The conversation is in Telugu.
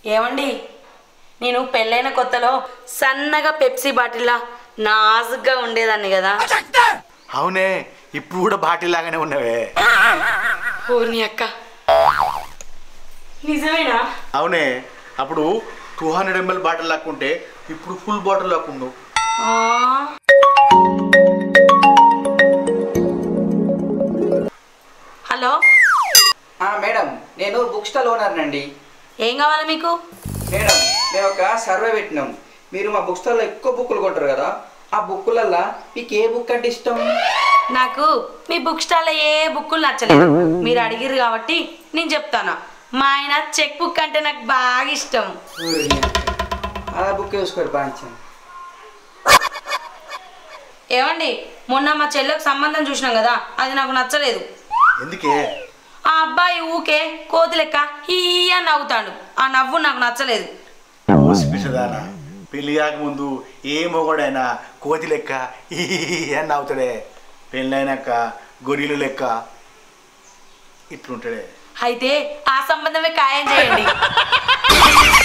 ఏమండి నేను పెళ్ళైన కొత్తలో సన్నగా పెప్సీ బాటిల్లా నాజుగ్గా ఉండేదాన్ని కదా అవునే ఇప్పుడు కూడా బాటిల్ లాగానే ఉన్నవే ఊరిని అక్క నిజమేనా అవునే అప్పుడు టూ హండ్రెడ్ ఎంఎల్ బాటిల్ లాక్కుంటే ఇప్పుడు ఫుల్ బాటిల్ లాక్కుండు ఆ, హలో ఆ, మేడం నేను బుక్ స్టాల్ ఓనర్నండి ఏం కావాలి మీకు మేడం మేము ఒక సర్వే పెట్టినాం మీరు మా బుక్ స్టాల్లో ఎక్కువ బుక్కులు కొంటారు కదా ఆ బుక్కులల్లా మీకు ఏ బుక్ అంటే ఇష్టం నాకు మీ బుక్ స్టాల్లో ఏ బుక్కులు నచ్చలేదు మీరు అడిగిరు కాబట్టి నేను చెప్తాను మా ఆయన చెక్ బుక్ అంటే నాకు బాగా ఇష్టం ఆ బుక్ చూసుకోరు పాంచాను ఏమండి మొన్న మా చెల్లెకు సంబంధం చూసినాం కదా అది నాకు నచ్చలేదు ఎందుకే ఆ అబ్బాయి ఊకే కోతి లెక్క ఈ అని నవ్వుతాడు ఆ నవ్వు నాకు నచ్చలేదు పిసదానా పెళ్లి కాకముందు ఏ మొగడైనా కోతి లెక్క ఈ అని నవ్వుతాడే పెళ్ళైనాక గొర్రెలు లెక్క ఇట్లుంటాడే అయితే ఆ సంబంధమే ఖాయం చేయండి